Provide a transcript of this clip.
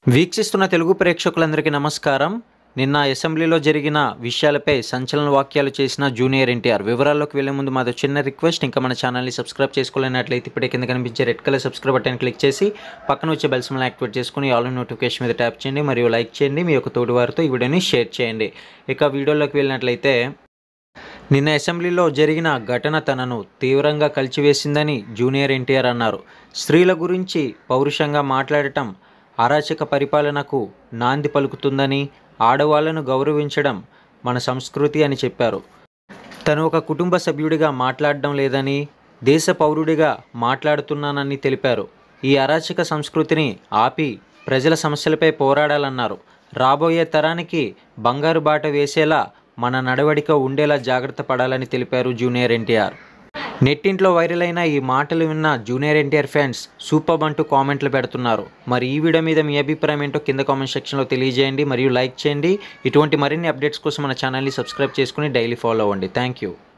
వీక్షిస్తున్న తెలుగు ప్రేక్షకులందరికీ నమస్కారం నిన్న అసెంబ్లీలో జరిగిన విషయాలపై సంచలన వాక్యాలు చేసిన జూనియర్ ఎన్టీఆర్ వివరాల్లోకి వెళ్లే ముందు మాది చిన్న రిక్వెస్ట్ ఇంకా మన ఛానల్ని సబ్స్క్రైబ్ చేసుకోలేనట్లయితే ఇప్పుడే కింద కనిపించే red colour subscribe button click చేసి పక్కన వచ్చే బెల్ సింబల్ యాక్టివేట్ చేసుకుని ఆల్ నోటిఫికేషన్ మీద ట్యాప్ చేయండి మరియు లైక్ చేయండి మీ యొక్క తోటి వారితో ఈ వీడియోని షేర్ చేయండి ఇక వీడియోలోకి వెళ్ళినట్లయితే నిన్న అసెంబ్లీలో జరిగిన ఘటన తనను తీవ్రంగా కలిచివేసిందని జూనియర్ ఎన్టీఆర్ అన్నారు స్త్రీల గురించి పౌరుషంగా మాట్లాడటం అరాచక పరిపాలనకు నాంది పలుకుతుందని ఆడవాళ్లను గౌరవించడం మన సంస్కృతి అని చెప్పారు తను ఒక కుటుంబ సభ్యుడిగా మాట్లాడడం లేదని దేశ పౌరుడిగా మాట్లాడుతున్నానని తెలిపారు ఈ అరాచక సంస్కృతిని ఆపి ప్రజల సమస్యలపై పోరాడాలన్నారు రాబోయే తరానికి బంగారు బాట వేసేలా మన నడవడిక ఉండేలా జాగ్రత్త పడాలని తెలిపారు జూనియర్ ఎన్టీఆర్ నెట్టింట్లో వైరల్ అయిన ఈ మాటలు విన్న జూనియర్ ఎన్టీఆర్ ఫ్యాన్స్ సూపర్ అంటూ కామెంట్లు పెడుతున్నారు మరి ఈ వీడియో మీద మీ అభిప్రాయం ఏంటో కింద కామెంట్ సెక్షన్లో తెలియజేయండి మరియు లైక్ చేయండి ఇటువంటి మరిన్ని అప్డేట్స్ కోసం మన ఛానల్ని సబ్స్క్రైబ్ చేసుకుని డైలీ ఫాలో అవ్వండి థ్యాంక్ యూ